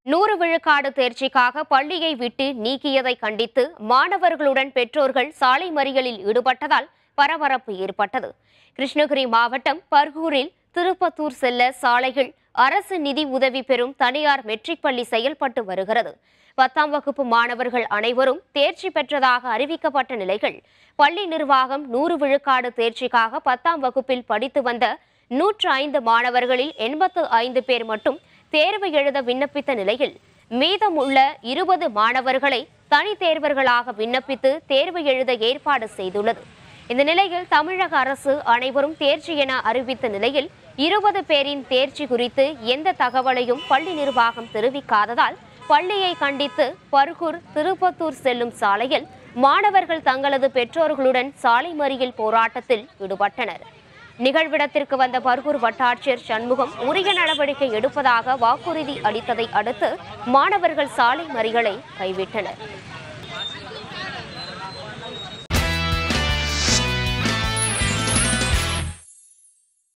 நூறு விழுக்காடு தேர்ச்சிக்காக பள்ளியை விட்டு நீக்கியதை கண்டித்து மாணவர்களுடன் பெற்றோர்கள் சாலை மறியலில் ஈடுபட்டதால் பரபரப்பு ஏற்பட்டது கிருஷ்ணகிரி மாவட்டம் பர்கூரில் திருப்பத்தூர் செல்ல சாலைகள் அரசு நிதி உதவி பெறும் தனியார் மெட்ரிக் பள்ளி செயல்பட்டு வருகிறது பத்தாம் வகுப்பு மாணவர்கள் அனைவரும் தேர்ச்சி பெற்றதாக அறிவிக்கப்பட்ட நிலையில் பள்ளி நிர்வாகம் நூறு விழுக்காடு தேர்ச்சிக்காக பத்தாம் வகுப்பில் படித்து வந்த நூற்று ஐந்து மாணவர்களில் எண்பத்து ஐந்து பேர் மட்டும் தேர்வு எழுத விண்ணப்பித்த நிலையில் மீதமுள்ள இருபது மாணவர்களை தனி தேர்வர்களாக விண்ணப்பித்து தேர்வு எழுத ஏற்பாடு செய்துள்ளது இந்த நிலையில் தமிழக அரசு அனைவரும் தேர்ச்சி என அறிவித்த நிலையில் இருபது பேரின் தேர்ச்சி குறித்து எந்த தகவலையும் பள்ளி நிர்வாகம் தெரிவிக்காததால் பள்ளியை கண்டித்து பர்கூர் திருப்பத்தூர் செல்லும் சாலையில் மாணவர்கள் தங்களது பெற்றோர்களுடன் சாலை மறியல் போராட்டத்தில் ஈடுபட்டனர் நிகழ்விடத்திற்கு வந்த பர்கூர் வட்டாட்சியர் சண்முகம் உரிய நடவடிக்கை எடுப்பதாக வாக்குறுதி அளித்ததை அடுத்து மாணவர்கள் சாலை மறியலை கைவிட்டனர்